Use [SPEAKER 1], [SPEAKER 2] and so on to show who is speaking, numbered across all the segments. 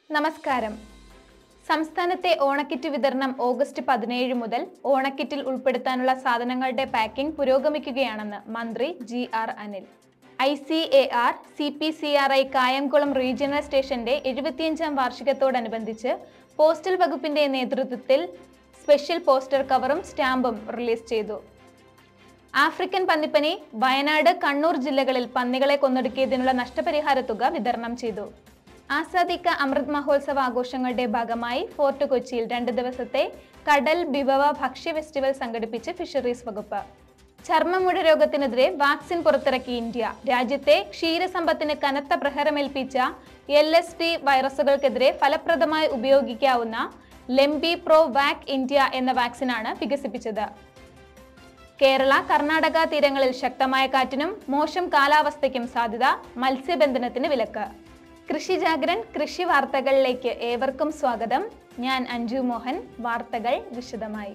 [SPEAKER 1] നമസ്കാരം സംസ്ഥാനത്തെ ഓണക്കിറ്റ് വിതരണം ഓഗസ്റ്റ് പതിനേഴ് മുതൽ ഓണക്കിറ്റിൽ ഉൾപ്പെടുത്താനുള്ള സാധനങ്ങളുടെ പാക്കിംഗ് പുരോഗമിക്കുകയാണെന്ന് മന്ത്രി G R Anil I C A R C P C R I Kayamkulam regional സ്റ്റേഷന്റെ എഴുപത്തിയഞ്ചാം വാർഷികത്തോടനുബന്ധിച്ച് പോസ്റ്റൽ വകുപ്പിന്റെ നേതൃത്വത്തിൽ സ്പെഷ്യൽ പോസ്റ്റർ കവറും സ്റ്റാമ്പും റിലീസ് ചെയ്തു ആഫ്രിക്കൻ പന്നിപ്പനി വയനാട് കണ്ണൂർ ജില്ലകളിൽ പന്നികളെ കൊന്നൊടുക്കിയതിനുള്ള നഷ്ടപരിഹാര തുക വിതരണം ചെയ്തു ആസാദിക്ക അമൃത് മഹോത്സവ ആഘോഷങ്ങളുടെ ഭാഗമായി ഫോർട്ട് കൊച്ചിയിൽ രണ്ട് ദിവസത്തെ കടൽ വിഭവ ഭക്ഷ്യ ഫെസ്റ്റിവൽ സംഘടിപ്പിച്ച് ഫിഷറീസ് വകുപ്പ് ചർമ്മമുഴ രോഗത്തിനെതിരെ വാക്സിൻ പുറത്തിറക്കി ഇന്ത്യ രാജ്യത്തെ ക്ഷീരസമ്പത്തിന് കനത്ത പ്രഹരമേൽപ്പിച്ച എൽ എസ് ഡി വൈറസുകൾക്കെതിരെ ഫലപ്രദമായി ഉപയോഗിക്കാവുന്ന ലെംബി പ്രോ വാക് ഇന്ത്യ എന്ന വാക്സിനാണ് വികസിപ്പിച്ചത് കേരള കർണാടക തീരങ്ങളിൽ ശക്തമായ കാറ്റിനും മോശം കാലാവസ്ഥയ്ക്കും സാധ്യത മത്സ്യബന്ധനത്തിന് വിലക്ക് കൃഷി ജാഗരൻ കൃഷി വാർത്തകളിലേക്ക് ഏവർക്കും സ്വാഗതം ഞാൻ അഞ്ജു മോഹൻ വാർത്തകൾ വിശദമായി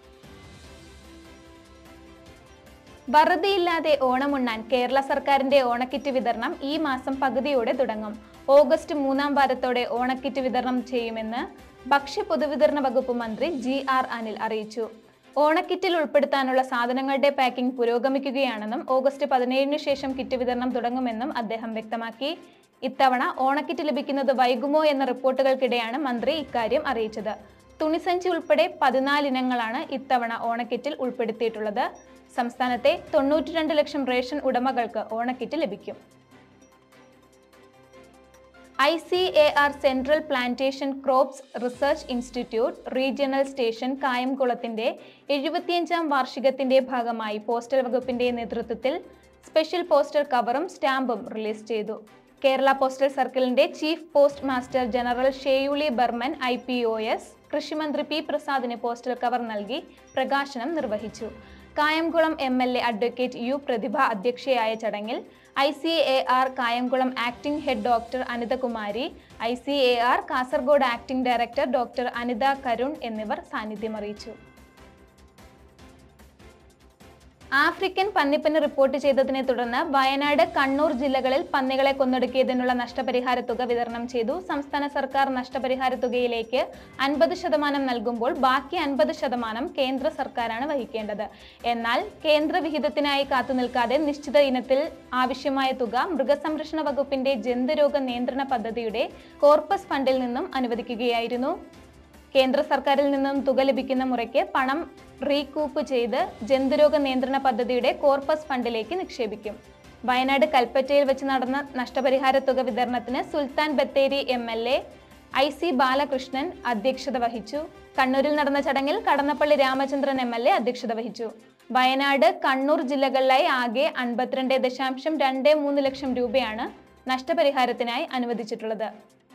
[SPEAKER 1] വറുതിയില്ലാതെ ഓണമുണ്ണാൻ കേരള സർക്കാരിന്റെ ഓണക്കിറ്റ് വിതരണം ഈ മാസം പകുതിയോടെ തുടങ്ങും ഓഗസ്റ്റ് മൂന്നാം വാരത്തോടെ ഓണക്കിറ്റ് വിതരണം ചെയ്യുമെന്ന് ഭക്ഷ്യ പൊതുവിതരണ വകുപ്പ് മന്ത്രി ജി ആർ അനിൽ അറിയിച്ചു ഓണക്കിറ്റിൽ ഉൾപ്പെടുത്താനുള്ള സാധനങ്ങളുടെ പാക്കിംഗ് പുരോഗമിക്കുകയാണെന്നും ഓഗസ്റ്റ് പതിനേഴിന് ശേഷം കിറ്റ് വിതരണം തുടങ്ങുമെന്നും അദ്ദേഹം വ്യക്തമാക്കി ഇത്തവണ ഓണക്കിറ്റ് ലഭിക്കുന്നത് വൈകുമോ എന്ന റിപ്പോർട്ടുകൾക്കിടെയാണ് മന്ത്രി ഇക്കാര്യം അറിയിച്ചത് തുണിസഞ്ചി ഉൾപ്പെടെ പതിനാല് ഇനങ്ങളാണ് ഇത്തവണ ഓണക്കിറ്റിൽ ഉൾപ്പെടുത്തിയിട്ടുള്ളത് സംസ്ഥാനത്തെ തൊണ്ണൂറ്റിരണ്ട് ലക്ഷം റേഷൻ ഉടമകൾക്ക് ഓണക്കിറ്റ് ലഭിക്കും I C A R central plantation crops research institute regional station കായംകുളത്തിന്റെ എഴുപത്തിയഞ്ചാം വാർഷികത്തിന്റെ ഭാഗമായി പോസ്റ്റൽ വകുപ്പിന്റെ നേതൃത്വത്തിൽ സ്പെഷ്യൽ പോസ്റ്റൽ കവറും സ്റ്റാമ്പും റിലീസ് ചെയ്തു കേരള പോസ്റ്റൽ സർക്കിളിന്റെ chief post master general Sheyuli Burman I P O S കൃഷിമന്ത്രി പി പ്രസാദിന് പോസ്റ്റൽ കവർ നൽകി പ്രകാശനം നിർവഹിച്ചു Kayamkulam M L A advocate U Prathibha അധ്യക്ഷയായ ചടങ്ങിൽ I C A R Kayamkulam acting head doctor Anithakumari I C A R Kasaragod acting director doctor Anitha Karun എന്നിവർ സാന്നിധ്യം അറിയിച്ചു ആഫ്രിക്കൻ പന്നിപ്പനി റിപ്പോർട്ട് ചെയ്തതിനെ തുടർന്ന് വയനാട് കണ്ണൂർ ജില്ലകളിൽ പന്നികളെ കൊന്നൊടുക്കിയതിനുള്ള നഷ്ടപരിഹാര തുക വിതരണം ചെയ്തു സംസ്ഥാന സർക്കാർ നഷ്ടപരിഹാര തുകയിലേക്ക് അൻപത് ശതമാനം നൽകുമ്പോൾ ബാക്കി അൻപത് ശതമാനം കേന്ദ്ര സർക്കാരാണ് വഹിക്കേണ്ടത് എന്നാൽ കേന്ദ്ര വിഹിതത്തിനായി കാത്തുനിൽക്കാതെ നിശ്ചിത ഇനത്തിൽ ആവശ്യമായ തുക മൃഗസംരക്ഷണ വകുപ്പിന്റെ ജന്തുരോഗ നിയന്ത്രണ പദ്ധതിയുടെ കോർപ്പസ് ഫണ്ടിൽ നിന്നും അനുവദിക്കുകയായിരുന്നു കേന്ദ്ര സർക്കാരിൽ നിന്നും തുക ലഭിക്കുന്ന മുറയ്ക്ക് പണം റീകൂപ്പ് ചെയ്ത് ജന്തുരോഗ നിയന്ത്രണ പദ്ധതിയുടെ കോർപ്പസ് ഫണ്ടിലേക്ക് നിക്ഷേപിക്കും വയനാട് കൽപ്പറ്റയിൽ വെച്ച് നടന്ന നഷ്ടപരിഹാര തുക വിതരണത്തിന് Sultan Bathery M L A I C Balakrishnan അധ്യക്ഷത വഹിച്ചു കണ്ണൂരിൽ നടന്ന ചടങ്ങിൽ Kadannappally Ramachandran M L A അധ്യക്ഷത വഹിച്ചു വയനാട് കണ്ണൂർ ജില്ലകളിലായി ആകെ അൻപത്തിരണ്ട് ദശാംശം രണ്ട് മൂന്ന് ലക്ഷം രൂപയാണ് നഷ്ടപരിഹാരത്തിനായി അനുവദിച്ചിട്ടുള്ളത്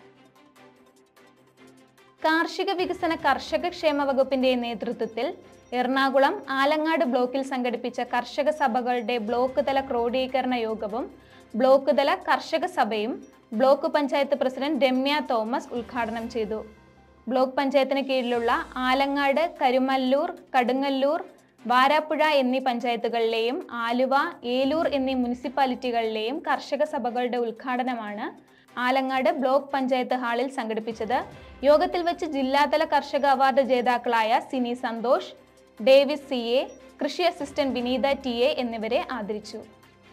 [SPEAKER 1] കാർഷിക വികസന കർഷക ക്ഷേമ വകുപ്പിന്റെ നേതൃത്വത്തിൽ എറണാകുളം ആലങ്ങാട് ബ്ലോക്കിൽ സംഘടിപ്പിച്ച കർഷക സഭകളുടെ ബ്ലോക്ക് തല ക്രോഡീകരണ യോഗവും ബ്ലോക്ക് തല കർഷക സഭയും ബ്ലോക്ക് പഞ്ചായത്ത് പ്രസിഡന്റ് രമ്യ തോമസ് ഉദ്ഘാടനം ചെയ്തു ബ്ലോക്ക് പഞ്ചായത്തിന് കീഴിലുള്ള ആലങ്ങാട് കരുമല്ലൂർ കടുങ്ങല്ലൂർ വാരാപ്പുഴ എന്നീ പഞ്ചായത്തുകളിലെയും ആലുവ ഏലൂർ എന്നീ മുനിസിപ്പാലിറ്റികളിലെയും കർഷക സഭകളുടെ ഉദ്ഘാടനമാണ് ആലങ്ങാട് ബ്ലോക്ക് പഞ്ചായത്ത് ഹാളിൽ സംഘടിപ്പിച്ചത് യോഗത്തിൽ വെച്ച് ജില്ലാതല കർഷക അവാർഡ് ജേതാക്കളായ Sini Santhosh Davis C A കൃഷി അസിസ്റ്റന്റ് വിനീത ടി എ എന്നിവരെ ആദരിച്ചു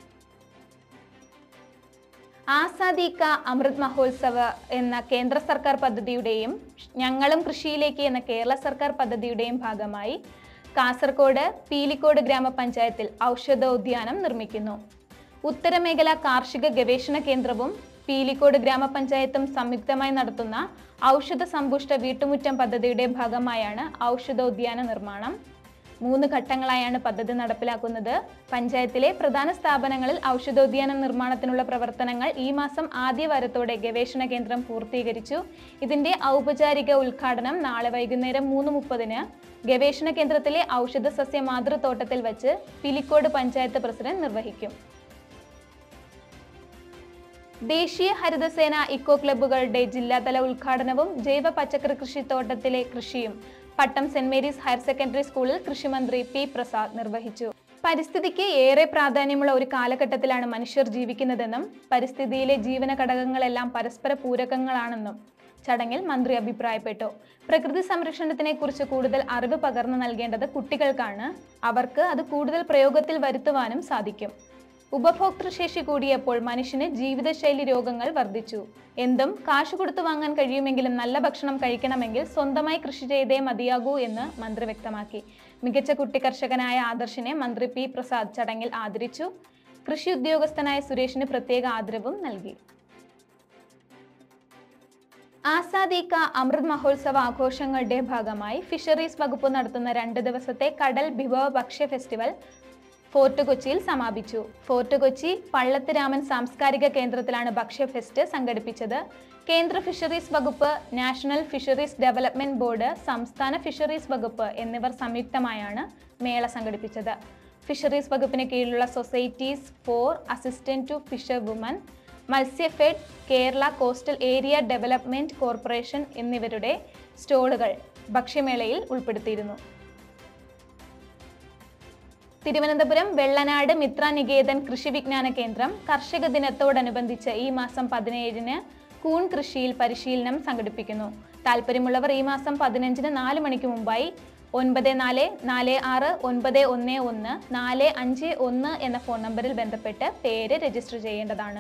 [SPEAKER 1] ആസാദി കാ അമൃത് മഹോത്സവ എന്ന കേന്ദ്ര സർക്കാർ പദ്ധതിയുടെയും ഞങ്ങളും കൃഷിയിലേക്ക് എന്ന കേരള സർക്കാർ പദ്ധതിയുടെയും ഭാഗമായി കാസർഗോഡ് പീലിക്കോട് ഗ്രാമപഞ്ചായത്തിൽ ഔഷധോദ്യാനം നിർമ്മിക്കുന്നു ഉത്തരമേഖല കാർഷിക ഗവേഷണ കേന്ദ്രവും പീലിക്കോട് ഗ്രാമപഞ്ചായത്തും സംയുക്തമായി നടത്തുന്ന ഔഷധ സമ്പുഷ്ട വീട്ടുമുറ്റം പദ്ധതിയുടെ ഭാഗമായാണ് ഔഷധോദ്യാന നിർമ്മാണം മൂന്ന് ഘട്ടങ്ങളായാണ് പദ്ധതി നടപ്പിലാക്കുന്നത് പഞ്ചായത്തിലെ പ്രധാന സ്ഥാപനങ്ങളിൽ ഔഷധോദ്യാന നിർമ്മാണത്തിനുള്ള പ്രവർത്തനങ്ങൾ ഈ മാസം ആദ്യ വാരത്തോടെ ഗവേഷണ കേന്ദ്രം പൂർത്തീകരിച്ചു ഇതിന്റെ ഔപചാരിക ഉദ്ഘാടനം നാളെ വൈകുന്നേരം മൂന്ന് മുപ്പതിന് ഗവേഷണ കേന്ദ്രത്തിലെ ഔഷധ സസ്യ മാതൃത്തോട്ടത്തിൽ വച്ച് പിലിക്കോട് പഞ്ചായത്ത് പ്രസിഡന്റ് നിർവഹിക്കും ദേശീയ ഹരിതസേന ഇക്കോ ക്ലബ്ബുകളുടെ ജില്ലാതല ഉദ്ഘാടനവും ജൈവ പച്ചക്കറി കൃഷിത്തോട്ടത്തിലെ കൃഷിയും Pattom saint Mary's higher secondary സ്കൂളിൽ കൃഷിമന്ത്രി പി പ്രസാദ് നിർവഹിച്ചു പരിസ്ഥിതിക്ക് ഏറെ പ്രാധാന്യമുള്ള ഒരു കാലഘട്ടത്തിലാണ് മനുഷ്യർ ജീവിക്കുന്നതെന്നും പരിസ്ഥിതിയിലെ ജീവന ഘടകങ്ങളെല്ലാം പരസ്പര പൂരകങ്ങളാണെന്നും ചടങ്ങിൽ മന്ത്രി അഭിപ്രായപ്പെട്ടു പ്രകൃതി സംരക്ഷണത്തിനെ കുറിച്ച് കൂടുതൽ അറിവ് പകർന്നു നൽകേണ്ടത് കുട്ടികൾക്കാണ് അവർക്ക് അത് കൂടുതൽ പ്രയോഗത്തിൽ വരുത്തുവാനും സാധിക്കും ഉപഭോക്തൃശേഷി കൂടിയപ്പോൾ മനുഷ്യന് ജീവിതശൈലി രോഗങ്ങൾ വർദ്ധിച്ചു എന്തും കാശ് കൊടുത്തു വാങ്ങാൻ കഴിയുമെങ്കിലും നല്ല ഭക്ഷണം കഴിക്കണമെങ്കിൽ സ്വന്തമായി കൃഷി ചെയ്തേ മതിയാകൂ എന്ന് മന്ത്രി വ്യക്തമാക്കി മികച്ച കുട്ടി കർഷകനായ ആദർശിനെ മന്ത്രി പി പ്രസാദ് ചടങ്ങിൽ ആദരിച്ചു കൃഷി ഉദ്യോഗസ്ഥനായ സുരേഷിന് പ്രത്യേക ആദരവും നൽകി ആസാദി കാ അമൃത് മഹോത്സവ ആഘോഷങ്ങളുടെ ഭാഗമായി ഫിഷറീസ് വകുപ്പ് നടത്തുന്ന രണ്ട് ദിവസത്തെ കടൽ വിഭവ ഭക്ഷ്യ ഫെസ്റ്റിവൽ ഫോർട്ട് കൊച്ചിയിൽ സമാപിച്ചു ഫോർട്ട് കൊച്ചി പള്ളത്ത് രാമൻ സാംസ്കാരിക കേന്ദ്രത്തിലാണ് ഭക്ഷ്യ ഫെസ്റ്റ് സംഘടിപ്പിച്ചത് കേന്ദ്ര ഫിഷറീസ് വകുപ്പ് നാഷണൽ ഫിഷറീസ് ഡെവലപ്മെന്റ് ബോർഡ് സംസ്ഥാന ഫിഷറീസ് വകുപ്പ് എന്നിവർ സംയുക്തമായാണ് മേള സംഘടിപ്പിച്ചത് ഫിഷറീസ് വകുപ്പിന് കീഴിലുള്ള societies for assistant to fisher woman Matsyafed Kerala coastal area development corporation എന്നിവരുടെ സ്റ്റോളുകൾ ഭക്ഷ്യമേളയിൽ ഉൾപ്പെടുത്തിയിരുന്നു തിരുവനന്തപുരം വെള്ളനാട് മിത്ര നികേതൻ കൃഷി വിജ്ഞാന കേന്ദ്രം കർഷക ദിനത്തോടനുബന്ധിച്ച് ഈ മാസം പതിനേഴിന് കൂൺ കൃഷിയിൽ പരിശീലനം സംഘടിപ്പിക്കുന്നു താല്പര്യമുള്ളവർ ഈ മാസം പതിനഞ്ചിന് നാല് മണിക്ക് മുമ്പായി ഒൻപത് നാല് നാല് ആറ് ഒൻപത് ഒന്ന് ഒന്ന് നാല് അഞ്ച് ഒന്ന് എന്ന ഫോൺ നമ്പറിൽ ബന്ധപ്പെട്ട് പേര് രജിസ്റ്റർ ചെയ്യേണ്ടതാണ്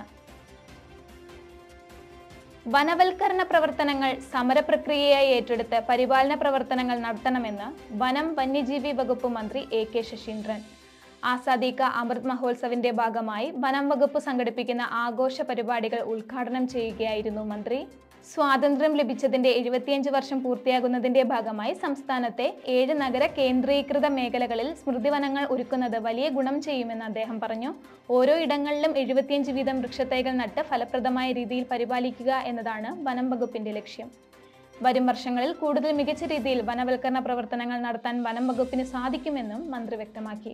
[SPEAKER 1] വനവൽക്കരണ പ്രവർത്തനങ്ങൾ സമരപ്രക്രിയയായി ഏറ്റെടുത്ത് പരിപാലന പ്രവർത്തനങ്ങൾ നടത്തണമെന്ന് വനം വന്യജീവി വകുപ്പ് മന്ത്രി എ കെ ശശീന്ദ്രൻ ആസാദി കാ അമൃത് മഹോത്സവിന്റെ ഭാഗമായി വനം വകുപ്പ് സംഘടിപ്പിക്കുന്ന ആഘോഷ പരിപാടികൾ ഉദ്ഘാടനം ചെയ്യുകയായിരുന്നു മന്ത്രി സ്വാതന്ത്ര്യം ലഭിച്ചതിന്റെ എഴുപത്തിയഞ്ച് വർഷം പൂർത്തിയാകുന്നതിന്റെ ഭാഗമായി സംസ്ഥാനത്തെ ഏഴ് നഗര കേന്ദ്രീകൃത മേഖലകളിൽ സ്മൃതിവനങ്ങൾ ഒരുക്കുന്നത് വലിയ ഗുണം ചെയ്യുമെന്ന് അദ്ദേഹം പറഞ്ഞു ഓരോ ഇടങ്ങളിലും എഴുപത്തിയഞ്ച് വീതം വൃക്ഷത്തൈകൾ നട്ട് ഫലപ്രദമായ രീതിയിൽ പരിപാലിക്കുക എന്നതാണ് വനം വകുപ്പിന്റെ ലക്ഷ്യം വരും വർഷങ്ങളിൽ കൂടുതൽ മികച്ച രീതിയിൽ വനവൽക്കരണ പ്രവർത്തനങ്ങൾ നടത്താൻ വനം വകുപ്പിന് സാധിക്കുമെന്നും മന്ത്രി വ്യക്തമാക്കി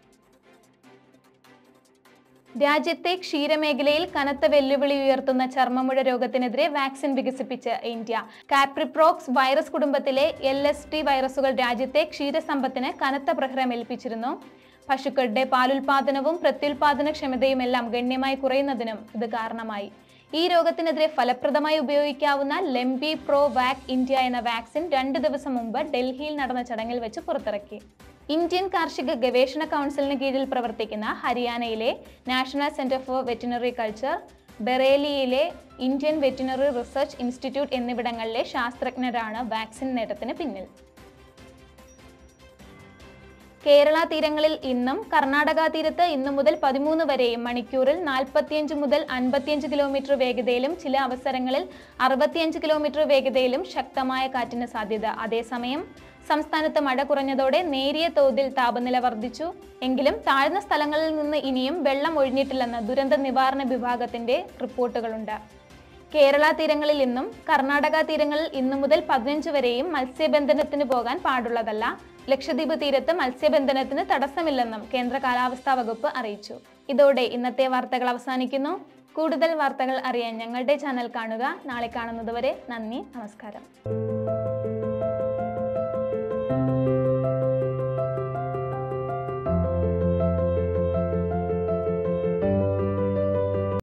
[SPEAKER 1] രാജ്യത്തെ ക്ഷീരമേഖലയിൽ കനത്ത വെല്ലുവിളി ഉയർത്തുന്ന ചർമ്മമുഴ രോഗത്തിനെതിരെ വാക്സിൻ വികസിപ്പിച്ച് ഇന്ത്യ കാപ്രിപ്രോക്സ് വൈറസ് കുടുംബത്തിലെ എൽ എസ് ടി വൈറസുകൾ രാജ്യത്തെ ക്ഷീരസമ്പത്തിന് കനത്ത പ്രഹരം ഏൽപ്പിച്ചിരുന്നു പശുക്കളുടെ പാലുൽപാദനവും പ്രത്യുൽപാദന ക്ഷമതയുമെല്ലാം ഗണ്യമായി കുറയുന്നതിനും ഇത് കാരണമായി ഈ രോഗത്തിനെതിരെ ഫലപ്രദമായി ഉപയോഗിക്കാവുന്ന ലെംബി പ്രോ വാക് ഇന്ത്യ എന്ന വാക്സിൻ രണ്ട് ദിവസം മുമ്പ് ഡൽഹിയിൽ നടന്ന ചടങ്ങിൽ വെച്ച് പുറത്തിറക്കി ഇന്ത്യൻ കാർഷിക ഗവേഷണ കൗൺസിലിന് കീഴിൽ പ്രവർത്തിക്കുന്ന ഹരിയാനയിലെ national centre for veterinary culture ബറേലിയിലെ ഇന്ത്യൻ വെറ്റിനറി റിസർച്ച് ഇൻസ്റ്റിറ്റ്യൂട്ട് എന്നിവിടങ്ങളിലെ ശാസ്ത്രജ്ഞരാണ് വാക്സിൻ നേട്ടത്തിന് പിന്നിൽ കേരള തീരങ്ങളിൽ ഇന്നും കർണാടക തീരത്ത് ഇന്നു മുതൽ പതിമൂന്ന് വരെയും മണിക്കൂറിൽ നാൽപ്പത്തിയഞ്ച് മുതൽ അൻപത്തിയഞ്ച് കിലോമീറ്റർ വേഗതയിലും ചില അവസരങ്ങളിൽ അറുപത്തിയഞ്ച് കിലോമീറ്റർ വേഗതയിലും ശക്തമായ കാറ്റിന് സാധ്യത അതേസമയം സംസ്ഥാനത്ത് മഴ കുറഞ്ഞതോടെ നേരിയ തോതിൽ താപനില വർദ്ധിച്ചു എങ്കിലും താഴ്ന്ന സ്ഥലങ്ങളിൽ നിന്ന് ഇനിയും വെള്ളം ഒഴിഞ്ഞിട്ടില്ലെന്ന് ദുരന്ത നിവാരണ വിഭാഗത്തിന്റെ റിപ്പോർട്ടുകളുണ്ട് കേരള തീരങ്ങളിൽ ഇന്നും കർണാടക തീരങ്ങളിൽ ഇന്നു മുതൽ പതിനഞ്ച് വരെയും മത്സ്യബന്ധനത്തിന് പോകാൻ പാടുള്ളതല്ല ലക്ഷദ്വീപ് തീരത്ത് മത്സ്യബന്ധനത്തിന് തടസ്സമില്ലെന്നും കേന്ദ്ര കാലാവസ്ഥാ വകുപ്പ് അറിയിച്ചു ഇതോടെ ഇന്നത്തെ വാർത്തകൾ അവസാനിക്കുന്നു കൂടുതൽ വാർത്തകൾ അറിയാൻ ഞങ്ങളുടെ ചാനൽ കാണുക നാളെ കാണുന്നതുവരെ നന്ദി നമസ്കാരം